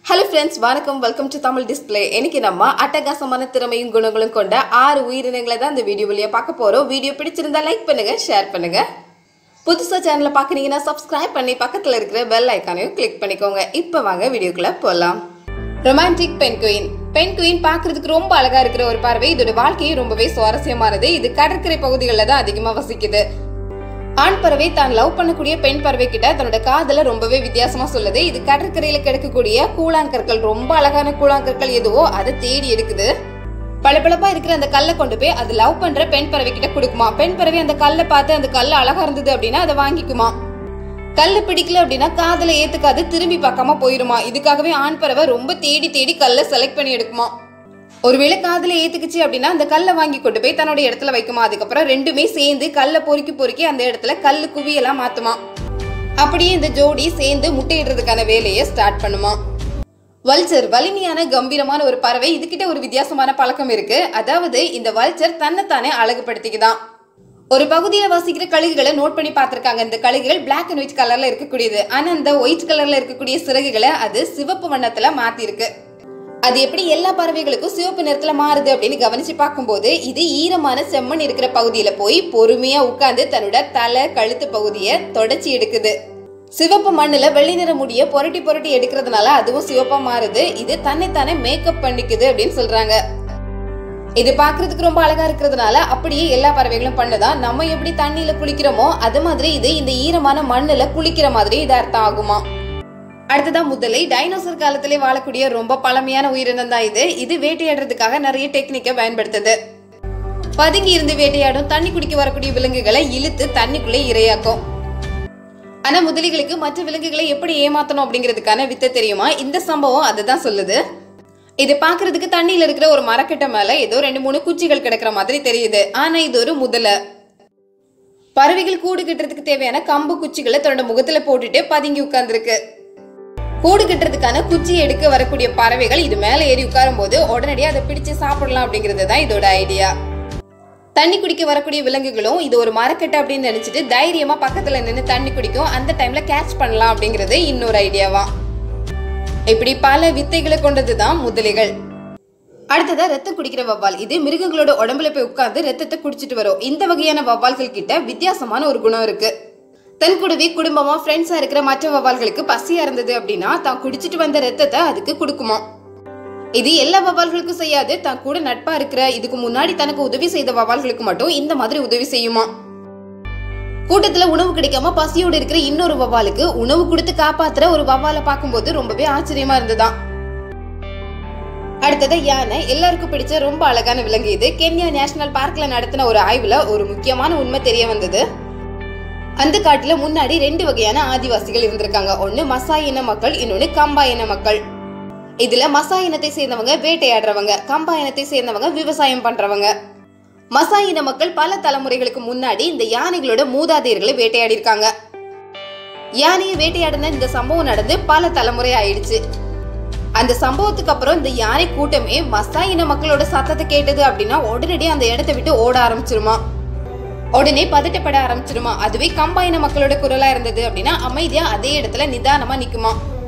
hello friends வணக்கம் welcome to Tamil display இன்னைக்கு நம்ம அட்டகாசமான திறமையும் குணங்களும் கொண்ட ஆறு உயிரினங்களை தான் இந்த வீடியோ வழியா பார்க்க போறோம் வீடியோ பிடிச்சிருந்தா லைக் பண்ணுங்க ஷேர் பண்ணுங்க புதுசா சேனலை பார்க்குறீங்கன்னா சப்ஸ்கிரைப் பண்ணி பக்கத்துல இருக்கிற பெல் ஐக்கானையும் கிளிக் பண்ணிக்கோங்க இப்போ வாங்க வீடியோக்குள்ள போகலாம் romantic pen queen pen queen பார்க்கிறதுக்கு ரொம்ப அழகா இருக்கிற ஒரு பறவை இதோட வாழ்க்கையும் ரொம்பவே சுவாரஸ்யமானது இது கடற்கரை பகுதிகளில் தான் அதிகமா வசிக்குது ஆண் பறவை தான் லவ் பண்ணக்கூடிய பெண் பறவை கிட்ட தன்னோட காதல ரொம்பவே வித்தியாசமா சொல்லுது இது கடற்கரையில கிடக்கக்கூடிய கூழாங்கற்கள் ரொம்ப அழகான கூழாங்கற்கள் எதுவோ அதை தேடி எடுக்குது பளபளப்பா இருக்கிற அந்த கல்லை கொண்டு போய் அது லவ் பண்ற பெண் பறவை கிட்ட கொடுக்குமா பெண் பறவை அந்த கல்லை பார்த்து அந்த கல்லு அழகா இருந்தது அப்படின்னா அதை வாங்கிக்குமா கல்லு பிடிக்கல அப்படின்னா காதல ஏத்துக்காது திரும்பி பார்க்காம போயிருமா இதுக்காகவே ஆண் பறவை ரொம்ப தேடி தேடி கல்லை செலக்ட் பண்ணி எடுக்குமா ஒருவேளை காதல ஏத்துக்குச்சு அப்படின்னா அந்த கல்லை வாங்கி கொண்டு போய் தன்னோட இடத்துல வைக்குமா அதுக்கப்புறம் ரெண்டுமே சேர்ந்து கல்லை பொறுக்கி பொறுக்கி அந்த இடத்துல கல்லு குவியெல்லாம் மாத்துமா அப்படியே இந்த ஜோடி சேர்ந்து முட்டையிடுறதுக்கான வேலையை ஸ்டார்ட் பண்ணுமா வல்ச்சர் வலிமையான கம்பீரமான ஒரு பறவை இதுகிட்ட ஒரு வித்தியாசமான பழக்கம் இருக்கு அதாவது இந்த வல்ச்சர் தன்னைத்தானே அழகுபடுத்திக்குதான் ஒரு பகுதியில வசிக்கிற கழுகுகளை நோட் பண்ணி பார்த்திருக்காங்க இந்த கழுகுகள் Black அண்ட் ஒயிட் கலர்ல இருக்கக்கூடியது ஆனா இந்த ஒயிட் கலர்ல இருக்கக்கூடிய சிறகுகளை அது சிவப்பு வண்ணத்துல மாத்தி இருக்கு அது எப்படி எல்லா பறவைகளுக்கும் சிவப்பு நிறத்துல மாறுது அப்படின்னு கவனிச்சு பார்க்கும்போது இது ஈரமான செம்மண் இருக்கிற பகுதியில போய் பொறுமையா உட்கார்ந்து தன்னோட தலை கழுத்து பகுதியை தொடச்சி எடுக்குது சிவப்பு மண்ணுல வெள்ளை நிற முடிய புரட்டி புரட்டி எடுக்கிறதுனால அதுவும் சிவப்பா மாறுது இது தன்னைத்தானே மேக்கப் பண்ணிக்குது அப்படின்னு சொல்றாங்க இது பார்க்கிறதுக்கு ரொம்ப அழகா இருக்கிறதுனால அப்படியே எல்லா பறவைகளும் பண்ணுதான் நம்ம எப்படி தண்ணியில குளிக்கிறோமோ அது மாதிரி இது இந்த ஈரமான மண்ணுல குளிக்கிற மாதிரி இது அர்த்தம் ஆகுமா அடுத்ததா முதலை டைனோசர் காலத்திலே வாழக்கூடிய ரொம்ப பழமையான உயிரினம் தான் இது இது வேட்டையாடுறதுக்காக நிறைய டெக்னிக்கை பயன்படுத்துது பதுங்கி இருந்து வேட்டையாடும் தண்ணி குடிக்க வரக்கூடிய விலங்குகளை இழுத்து தண்ணிக்குள்ளே இரையாக்கும் ஆனா முதலிகளுக்கு மற்ற விலங்குகளை எப்படி ஏமாத்தணும் அப்படிங்கிறதுக்கான வித்தை தெரியுமா இந்த சம்பவம் அதுதான் சொல்லுது இது பாக்குறதுக்கு தண்ணியில இருக்கிற ஒரு மரக்கட்டை மேல ஏதோ ரெண்டு மூணு குச்சிகள் கிடக்குற மாதிரி தெரியுது ஆனா இது ஒரு முதலை பறவைகள் கூடு கட்டுறதுக்கு தேவையான கம்பு குச்சிகளை தன்னோட முகத்துல போட்டுட்டு பதுங்கி உட்கார்ந்துருக்கு கூடு கட்டுறதுக்கான குச்சி எடுக்க வரக்கூடிய பறவைகள் இது மேல ஏறி உட்காரும் போது உடனடியாக அதை பிடிச்சு சாப்பிடலாம் அப்படிங்கிறது தான் இதோட ஐடியா தண்ணி குடிக்க வரக்கூடிய விலங்குகளும் இது ஒரு மரக்கட்டை அப்படின்னு நினைச்சிட்டு தைரியமா பக்கத்துல நின்று தண்ணி குடிக்கும் அந்த டைம்ல கேட்ச் பண்ணலாம் அப்படிங்கிறது இன்னொரு ஐடியாவா இப்படி பல வித்தைகளை கொண்டது தான் முதலைகள் அடுத்ததா ரத்தம் குடிக்கிற வவ்வால் இது மிருகங்களோட உடம்புல போய் உட்கார்ந்து ரத்தத்தை குடிச்சிட்டு வரும் இந்த வகையான வவ்வால்கள் கிட்ட வித்தியாசமான ஒரு குணம் இருக்கு தன் கூடவே குடும்பமா ஃப்ரெண்ட்ஸா இருக்கிற மற்ற வவ்வால்களுக்கு பசியா இருந்தது அப்படின்னா தான் குடிச்சிட்டு வந்த ரத்தத்தை அதுக்கு கொடுக்குமா இது எல்லா வவ்வால்களுக்கும் செய்யாது தான் கூட நட்பா இருக்கிற இதுக்கு முன்னாடி தனக்கு உதவி செய்த வவ்வால்களுக்கு மட்டும் இந்த மாதிரி உதவி செய்யுமா கூட்டத்துல உணவு கிடைக்காம பசியோடு இருக்கிற இன்னொரு வவ்வாலுக்கு உணவு கொடுத்து காப்பாத்துற ஒரு வவ்வாலை பார்க்கும்போது ரொம்பவே ஆச்சரியமா இருந்ததாம் அடுத்தது யானை எல்லாருக்கும் பிடிச்ச ரொம்ப அழகான விலங்கு இது கென்யா நேஷனல் பார்க்ல நடத்தின ஒரு ஆய்வுல ஒரு முக்கியமான உண்மை தெரிய வந்தது அந்த காட்டுல முன்னாடி ரெண்டு வகையான ஆதிவாசிகள் இருந்திருக்காங்க ஒண்ணு மசா இன மக்கள் இன்னொன்னு கம்பா இன மக்கள் இதுல மசா இனத்தை சேர்ந்தவங்க வேட்டையாடுறவங்க கம்பா இனத்தை சேர்ந்தவங்க விவசாயம் பண்றவங்க மசா இன மக்கள் பல தலைமுறைகளுக்கு முன்னாடி இந்த யானைகளோட மூதாதையர்களை வேட்டையாடி இருக்காங்க யானையை வேட்டையாடின இந்த சம்பவம் நடந்து பல தலைமுறை ஆயிடுச்சு அந்த சம்பவத்துக்கு அப்புறம் இந்த யானை கூட்டமே மசா இன மக்களோட சத்தத்தை கேட்டது அப்படின்னா உடனடியே அந்த இடத்தை விட்டு ஓட ஆரம்பிச்சிருமா உடனே பதட்டப்பட ஆரம்பிச்சிருமா அதுவே கம்பாயின மக்களோட குரலா இருந்தது அப்படின்னா அமைதியா அதே இடத்துல நிதானமா நிக்குமா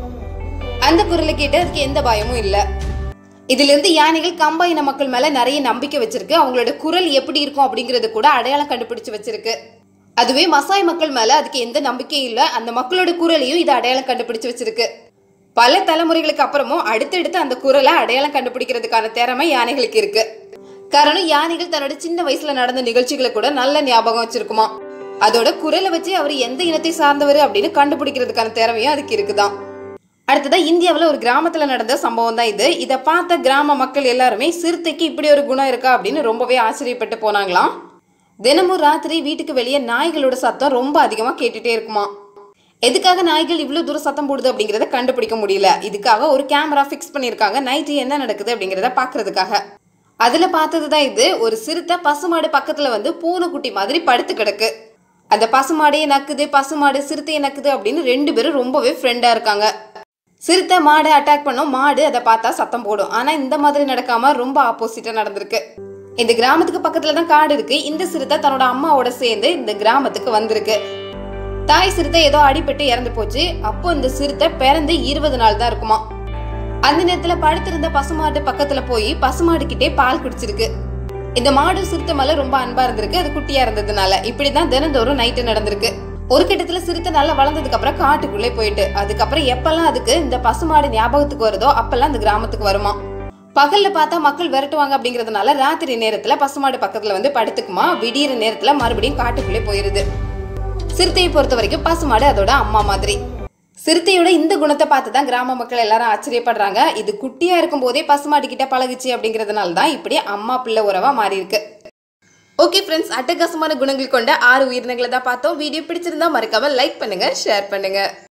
அந்த குரலை கேட்டு அதுக்கு எந்த பயமும் இல்ல இதுல இருந்து யானைகள் கம்பாயின மக்கள் மேல நிறைய நம்பிக்கை வச்சிருக்கு அவங்களோட குரல் எப்படி இருக்கும் அப்படிங்கறது கூட அடையாளம் கண்டுபிடிச்சு வச்சிருக்கு அதுவே மசாய் மக்கள் மேல அதுக்கு எந்த நம்பிக்கையும் இல்ல அந்த மக்களோட குரலையும் இது அடையாளம் கண்டுபிடிச்சு வச்சிருக்கு பல தலைமுறைகளுக்கு அப்புறமும் அடுத்தடுத்து அந்த குரலை அடையாளம் கண்டுபிடிக்கிறதுக்கான திறமை யானைகளுக்கு இருக்கு காரணம் யானைகள் தன்னோட சின்ன வயசுல நடந்த நிகழ்ச்சிகளை கூட நல்ல ஞாபகம் வச்சிருக்குமா அதோட குரலை வச்சு அவர் எந்த இனத்தை சார்ந்தவர் அப்படின்னு கண்டுபிடிக்கிறதுக்கான திறமையும் அதுக்கு இருக்குதான் அடுத்ததா இந்தியாவில் ஒரு கிராமத்துல நடந்த சம்பவம் தான் இது இதை பார்த்த கிராம மக்கள் எல்லாருமே சிறுத்தைக்கு இப்படி ஒரு குணம் இருக்கா அப்படின்னு ரொம்பவே ஆச்சரியப்பட்டு போனாங்களாம் தினமும் ராத்திரி வீட்டுக்கு வெளியே நாய்களோட சத்தம் ரொம்ப அதிகமா கேட்டுட்டே இருக்குமா எதுக்காக நாய்கள் இவ்வளவு தூரம் சத்தம் போடுது அப்படிங்கறத கண்டுபிடிக்க முடியல இதுக்காக ஒரு கேமரா ஃபிக்ஸ் பண்ணியிருக்காங்க நைட்டு என்ன நடக்குது அப்படிங்கறத பாக்குறதுக்காக அதுல பார்த்தது தான் இது ஒரு சிறுத்தை பசுமாடு பக்கத்துல வந்து பூனைக்குட்டி மாதிரி படுத்து கிடக்கு அந்த பசுமாடையே நக்குது பசுமாடு சிறுத்தையை நக்குது அப்படின்னு ரெண்டு பேரும் ரொம்பவே ஃப்ரெண்டா இருக்காங்க சிறுத்தை மாடை அட்டாக் பண்ணும் மாடு அதை பார்த்தா சத்தம் போடும் ஆனா இந்த மாதிரி நடக்காம ரொம்ப ஆப்போசிட்டா நடந்திருக்கு இந்த கிராமத்துக்கு பக்கத்துல தான் காடு இருக்கு இந்த சிறுத்தை தன்னோட அம்மாவோட சேர்ந்து இந்த கிராமத்துக்கு வந்திருக்கு தாய் சிறுத்தை ஏதோ அடிபட்டு இறந்து போச்சு அப்போ இந்த சிறுத்தை பிறந்து இருபது நாள் தான் இருக்குமா அந்த நேரத்துல படுத்திருந்த பசுமாடு பக்கத்துல போய் பசுமாடு கிட்டே பால் குடிச்சிருக்கு இந்த மாடு சிறுத்தை மேல ரொம்ப அன்பா இருந்திருக்கு அது குட்டியா இருந்ததுனால இப்படிதான் தினந்தோறும் நைட்டு நடந்திருக்கு ஒரு கட்டத்துல சிறுத்தை நல்லா வளர்ந்ததுக்கு அப்புறம் காட்டுக்குள்ளே போயிட்டு அதுக்கப்புறம் எப்பெல்லாம் அதுக்கு இந்த பசுமாடு ஞாபகத்துக்கு வருதோ அப்பெல்லாம் அந்த கிராமத்துக்கு வருமா பகல்ல பார்த்தா மக்கள் விரட்டுவாங்க அப்படிங்கறதுனால ராத்திரி நேரத்துல பசுமாடு பக்கத்துல வந்து படுத்துக்குமா விடியிற நேரத்துல மறுபடியும் காட்டுக்குள்ளே போயிருது சிறுத்தையை பொறுத்த வரைக்கும் பசுமாடு அதோட அம்மா மாதிரி சிறுத்தையோட இந்த குணத்தை பார்த்து தான் கிராம மக்கள் எல்லாரும் ஆச்சரியப்படுறாங்க இது குட்டியா இருக்கும் போதே பசுமாடு கிட்ட பழகுச்சு அப்படிங்கறதுனால தான் இப்படி அம்மா பிள்ளை உறவா மாறி இருக்கு ஓகே ஃப்ரெண்ட்ஸ் அட்டகாசமான குணங்கள் கொண்ட ஆறு உயிரினங்களை தான் பார்த்தோம் வீடியோ பிடிச்சிருந்தா மறக்காம லைக் பண்ணுங்க ஷேர் பண்ணுங்க